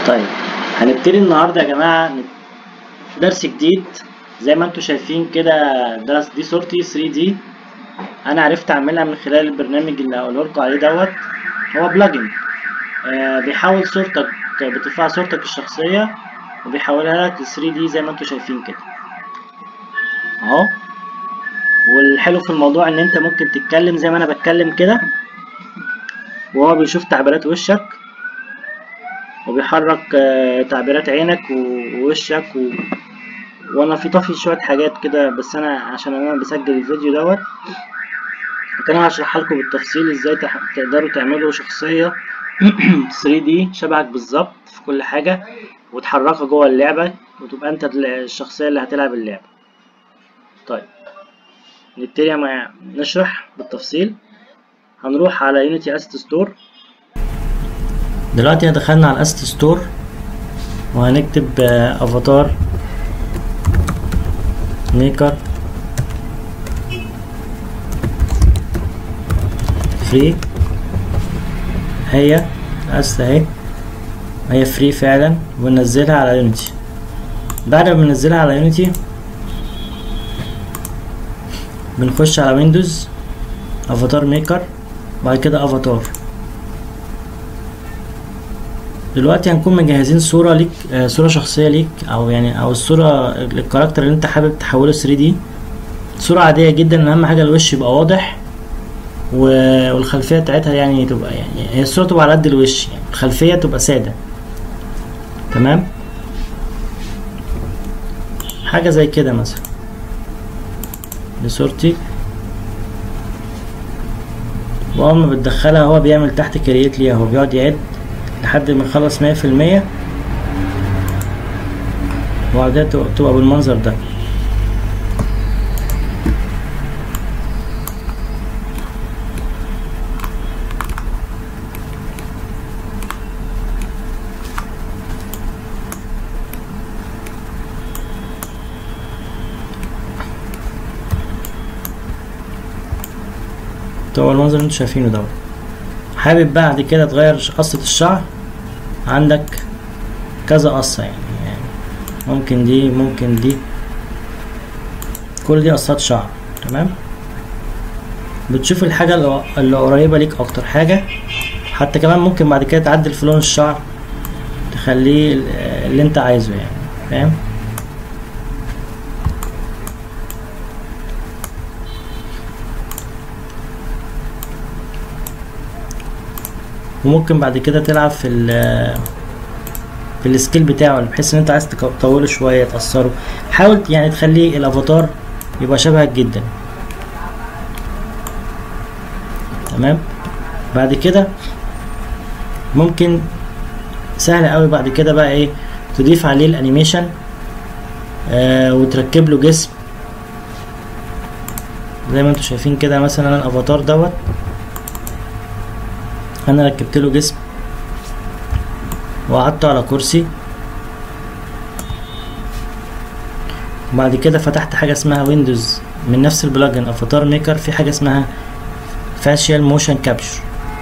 طيب هنبتدي النهارده يا جماعه درس جديد زي ما انتم شايفين كده درس دي صورتي 3 دي انا عرفت اعملها من خلال البرنامج اللي هقوله لكم عليه دوت هو بلجن آه بيحول صورتك بترفع صورتك الشخصيه وبيحولها لك ل 3 دي زي ما انتم شايفين كده اهو والحلو في الموضوع ان انت ممكن تتكلم زي ما انا بتكلم كده وهو بيشوف تعبيرات وشك وبيحرك آه، تعبيرات عينك ووشك و... وانا في طفي شويه حاجات كده بس انا عشان انا بسجل الفيديو دوت كان انا هشرح لكم بالتفصيل ازاي تح... تقدروا تعملوا شخصيه 3 دي شبهك بالظبط في كل حاجه وتحركها جوه اللعبه وتبقى انت الشخصيه اللي هتلعب اللعبه طيب نبتدي مع نشرح بالتفصيل هنروح على يونيتي اسيت ستور دلوقتي دخلنا على الاسيت ستور وهنكتب آه، افاتار ميكر فري هي الاسيت اهي هي فري فعلا وننزلها على يونيتي بعد ما بننزلها على يونيتي بنخش على ويندوز افاتار ميكر بعد كده افاتار دلوقتي هنكون مجهزين صورة ليك آه، صورة شخصية ليك او يعني او الصورة الكاركتر اللي انت حابب تحوله 3 دي صورة عادية جدا اهم حاجة الوش يبقى واضح و- والخلفية بتاعتها يعني تبقى يعني هي الصورة تبقى على قد الوش يعني الخلفية تبقى سادة تمام حاجة زي كده مثلا دي صورتي واول ما بتدخلها هو بيعمل تحت كرييت ليها هو بيقعد يعد لحد ما يخلص مية في المية وبعدها تبقى تبقى بالمنظر ده تبقى المنظر اللي انتوا شايفينه دوت حابب بعد كده تغير قصة الشعر عندك كذا قصة يعني, يعني ممكن دي ممكن دي كل دي قصات شعر تمام بتشوف الحاجة اللي اللي قريبة ليك أكتر حاجة حتى كمان ممكن بعد كده تعدل في لون الشعر تخليه ال- اللي انت عايزه يعني فاهم وممكن بعد كده تلعب في ال في السكيل بتاعه بحيث ان انت عايز تك- تطوله شويه تقصره حاول يعني تخليه الافاتار يبقى شبهك جدا تمام بعد كده ممكن سهل قوي بعد كده بقى ايه تضيف عليه الانيميشن آه وتركب له جسم زي ما انتم شايفين كده مثلا الافاتار دوت انا ركبت له جسم وقعدته على كرسي وبعد كده فتحت حاجه اسمها ويندوز من نفس البلجن افاتار ميكر في حاجه اسمها فاشيال موشن كابشر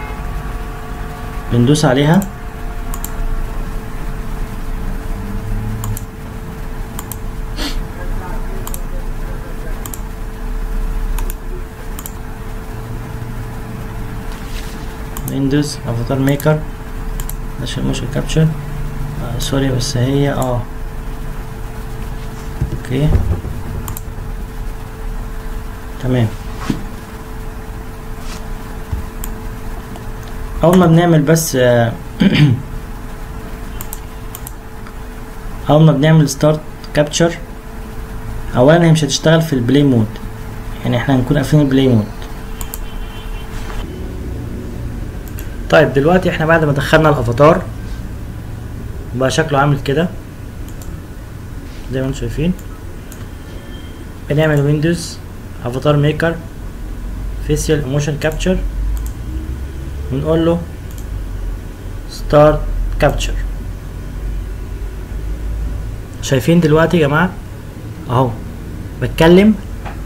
بندوس عليها ويندوز افاتار ميكر عشان موشن كابتشر آه سوري بس هي اه اوكي تمام اول ما بنعمل بس آه، اول ما بنعمل ستارت كابتشر اولا هي مش هتشتغل في البلاي مود يعني احنا هنكون قافلين البلاي مود طيب دلوقتي احنا بعد ما دخلنا الافاتار بقى شكله عامل كده زي ما انتم شايفين بنعمل ويندوز افاتار ميكر فيسيال موشن كابتشر ونقول له ستارت كابتشر شايفين دلوقتي يا جماعه اهو بتكلم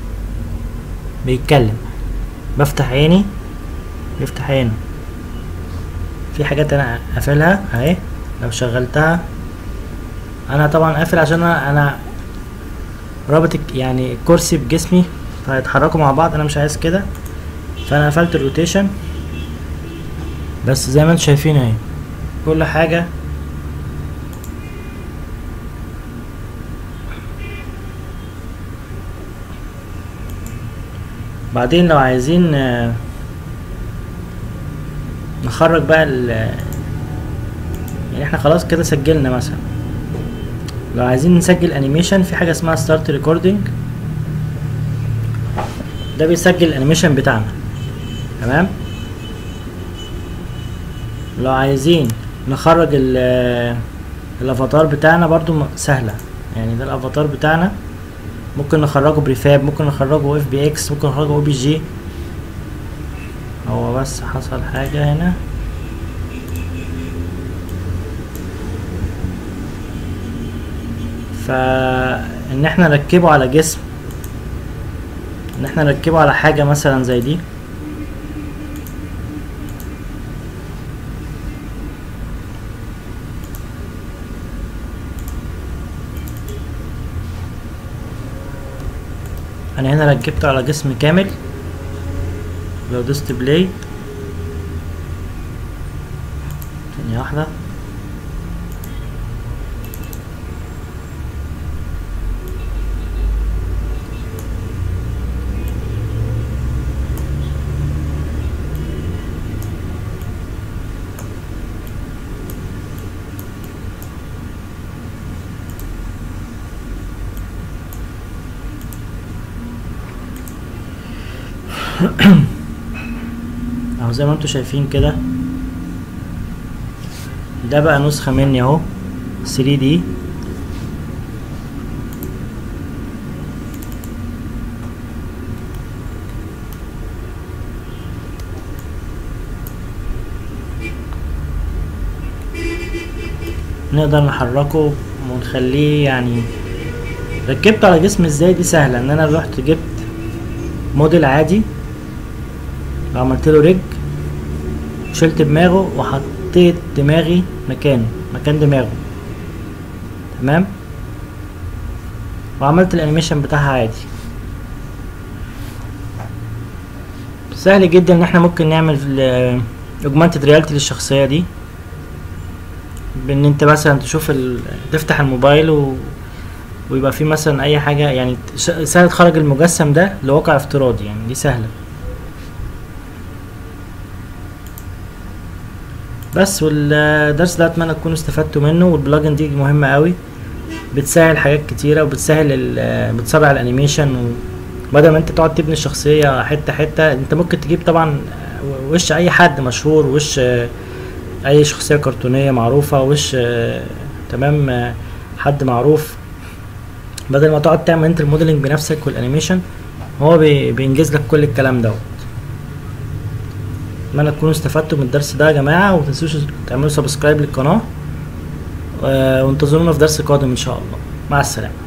بيتكلم بفتح عيني بيفتح عينه في حاجات انا قافلها اهي لو شغلتها انا طبعا قافل عشان انا انا رابط الك- يعني الكرسي بجسمي فهيتحركوا مع بعض انا مش عايز كده فانا قفلت الروتيشن بس زي ما انتم شايفين اهي كل حاجة بعدين لو عايزين آه، نخرج بقى ال يعني احنا خلاص كده سجلنا مثلا لو عايزين نسجل انيميشن في حاجة اسمها ستارت ريكوردينج ده بيسجل الانيميشن بتاعنا تمام لو عايزين نخرج ال الافاتار بتاعنا برضو م- سهلة يعني ده الافاتار بتاعنا ممكن نخرجه بريفاب ممكن نخرجه اف بي اكس ممكن نخرجه او بي جي هو بس حصل حاجة هنا فان احنا نركبه على جسم ان احنا نركبه على حاجة مثلا زي دي انا هنا ركبته على جسم كامل لو دوست بلاي ثانية واحدة اهو زي ما انتوا شايفين كده ده بقى نسخة مني اهو 3D نقدر نحركه ونخليه يعني ركبته على جسم ازاي دي سهلة ان انا رحت جبت موديل عادي عملت له رج شلت دماغه وحطيت دماغي مكانه مكان دماغه تمام وعملت الانيميشن بتاعها عادي سهل جدا ان احنا ممكن نعمل اوجمانتد رياليتي للشخصيه دي بان انت مثلا تشوف ال... تفتح الموبايل و... ويبقى في مثلا اي حاجه يعني ش- سهل تخرج المجسم ده لواقع افتراضي يعني دي سهله بس والدرس ده اتمنى تكونوا استفدتوا منه والبلجن دي مهمه قوي بتسهل حاجات كتيره وبتسهل ال- بتسرع الانيميشن وبدل ما انت تقعد تبني الشخصيه حته حته انت ممكن تجيب طبعا وش اي حد مشهور وش اي شخصيه كرتونيه معروفه وش تمام حد معروف بدل ما تقعد تعمل انت الموديلنج بنفسك والانيميشن هو بي- بينجز لك كل الكلام دوت اتمنى تكونوا استفدتوا من الدرس ده يا جماعه ومتنسوش تعملوا سبسكرايب للقناه آه، وانتظرونا في درس قادم ان شاء الله مع السلامه